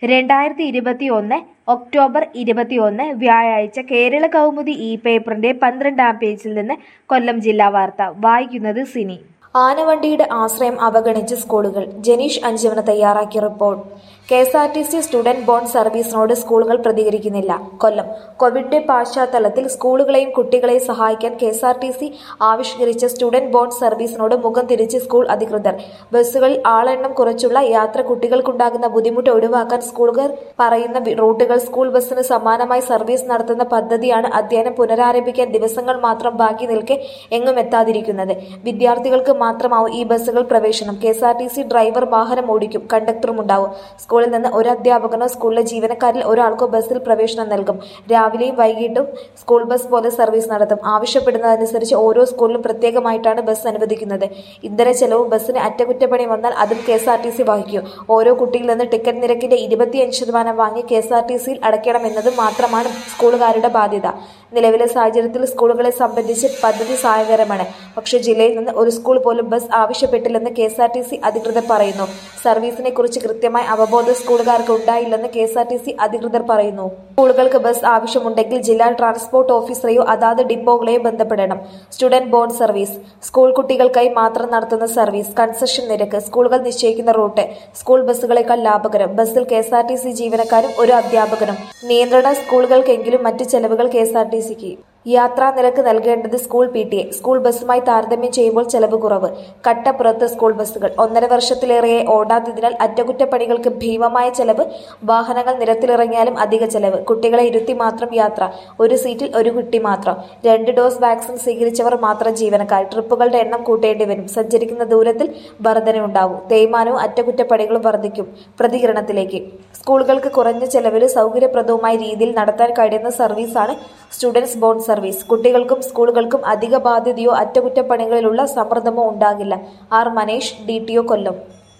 രണ്ടായിരത്തി ഇരുപത്തി ഒന്ന് ഒക്ടോബർ ഇരുപത്തിയൊന്ന് വ്യാഴാഴ്ച കേരള കൗമുദി ഇ പേപ്പറിന്റെ പന്ത്രണ്ടാം പേജിൽ നിന്ന് കൊല്ലം ജില്ലാ വാർത്ത വായിക്കുന്നത് സിനി ആനവണ്ടിയുടെ ആശ്രയം അവഗണിച്ച് സ്കൂളുകൾ ജനീഷ് അഞ്ചുവന തയ്യാറാക്കിയ report K S R T C student bond സർവീസിനോട് സ്കൂളുകൾ പ്രതികരിക്കുന്നില്ല കൊല്ലം കോവിഡിന്റെ പശ്ചാത്തലത്തിൽ സ്കൂളുകളെയും കുട്ടികളെയും സഹായിക്കാൻ K S R T C ആവിഷ്കരിച്ച സ്റ്റുഡന്റ് ബോണ്ട് സർവീസിനോട് മുഖം തിരിച്ച് സ്കൂൾ അധികൃതർ ബസ്സുകളിൽ ആളെണ്ണം കുറച്ചുള്ള യാത്ര കുട്ടികൾക്കുണ്ടാകുന്ന ബുദ്ധിമുട്ട് ഒഴിവാക്കാൻ സ്കൂളുകാർ പറയുന്ന വി- റൂട്ടുകൾ സ്കൂൾ ബസ്സിന് സമാനമായി സർവീസ് നടത്തുന്ന പദ്ധതിയാണ് അധ്യയനം പുനരാരംഭിക്കാൻ ദിവസങ്ങൾ മാത്രം ബാക്കി നിൽക്കെ എങ്ങും എത്താതിരിക്കുന്നത് വിദ്യാർത്ഥികൾക്ക് മാത്രമാവും ഈ ബസ്സുകൾ പ്രവേശനം K S R T C driver വാഹനം ഓടിക്കും കണ്ടക്ടറും ഉണ്ടാവും സ്കൂളിൽ നിന്ന് ഒരു അധ്യാപകനോ സ്കൂളിലെ ജീവനക്കാരിൽ ഒരാൾക്കോ ബസ്സിൽ പ്രവേശനം നൽകും രാവിലെയും വൈകിട്ടും സ്കൂൾ ബസ് പോലെ സർവീസ് നടത്തും ആവശ്യപ്പെടുന്നതനുസരിച്ച് ഓരോ സ്കൂളിലും പ്രത്യേകമായിട്ടാണ് ബസ് അനുവദിക്കുന്നത് ഇന്ധന ചെലവും ബസ്സിന് അറ്റകുറ്റപ്പണി വന്നാൽ അതും K S R T C വഹിക്കും ഓരോ കുട്ടിയിൽ നിന്ന് ടിക്കറ്റ് നിരക്കിന്റെ ഇരുപത്തിയഞ്ച് ശതമാനം വാങ്ങി കെ എസ് ആർ ടി സിയിൽ അടയ്ക്കണമെന്നത് മാത്രമാണ് സ്കൂളുകാരുടെ ബാധ്യത നിലവിലെ സാഹചര്യത്തിൽ സ്കൂളുകളെ സംബന്ധിച്ച് പദ്ധതി സഹായകരമാണ് പക്ഷേ ജില്ലയിൽ നിന്ന് ഒരു സ്കൂൾ പോലും ബസ് ആവശ്യപ്പെട്ടില്ലെന്ന് K S R T C അധികൃതർ പറയുന്നു സർവീസിനെ കുറിച്ച് കൃത്യമായ അവബോധം സ്കൂളുകാർക്ക് ഉണ്ടായില്ലെന്ന് K S R T C അധികൃതർ പറയുന്നു സ്കൂളുകൾക്ക് ബസ് ആവശ്യമുണ്ടെങ്കിൽ ജില്ലാ ട്രാൻസ്പോർട്ട് ഓഫീസറെയോ അതാത് ഡിപ്പോകളെയോ ബന്ധപ്പെടണം സ്റ്റുഡന്റ് ബോണ്ട് സർവീസ് സ്കൂൾ കുട്ടികൾക്കായി മാത്രം നടത്തുന്ന സർവീസ് കൺസെഷൻ നിരക്ക് സ്കൂളുകൾ നിശ്ചയിക്കുന്ന റൂട്ട് സ്കൂൾ ബസ്സുകളേക്കാൾ ലാഭകരം ബസ്സിൽ K S R T C ജീവനക്കാരും ഒരു അധ്യാപകനും നിയന്ത്രണ സ്കൂളുകൾക്കെങ്കിലും മറ്റ് ചെലവുകൾ കെ എസ് ആർ ടി സിക്ക് യാത്രാ നിരക്ക് നൽകേണ്ടത് school P T A school ബസ്സുമായി താരതമ്യം ചെയ്യുമ്പോൾ ചെലവ് കുറവ് കട്ടപ്പുറത്ത് സ്കൂൾ ബസ്സുകൾ ഒന്നര വർഷത്തിലേറെ ഓടാത്തതിനാൽ അറ്റകുറ്റപ്പണികൾക്ക് ഭീമമായ ചെലവ് വാഹനങ്ങൾ നിരത്തിലിറങ്ങിയാലും അധിക ചെലവ് കുട്ടികളെ ഇരുത്തി മാത്രം യാത്ര ഒരു സീറ്റിൽ ഒരു കുട്ടി മാത്രം രണ്ട് ഡോസ് വാക്സിൻ സ്വീകരിച്ചവർ മാത്രം ജീവനക്കാർ ട്രിപ്പുകളുടെ എണ്ണം കൂട്ടേണ്ടി വരും സഞ്ചരിക്കുന്ന ദൂരത്തിൽ വർധനയുണ്ടാവും തേയ്മാനവും അറ്റകുറ്റപ്പണികളും വർദ്ധിക്കും പ്രതികരണത്തിലേക്ക് സ്കൂളുകൾക്ക് കുറഞ്ഞ ചെലവിൽ സൗകര്യപ്രദവുമായ രീതിയിൽ നടത്താൻ കഴിയുന്ന സർവീസാണ് സ്റ്റുഡൻസ് ബോണ്ട് സർവീസ് കുട്ടികൾക്കും സ്കൂളുകൾക്കും അധിക ബാധ്യതയോ അറ്റകുറ്റപ്പണികളിലുള്ള സമ്മർദ്ദമോ ഉണ്ടാകില്ല R Manesh D T O കൊല്ലം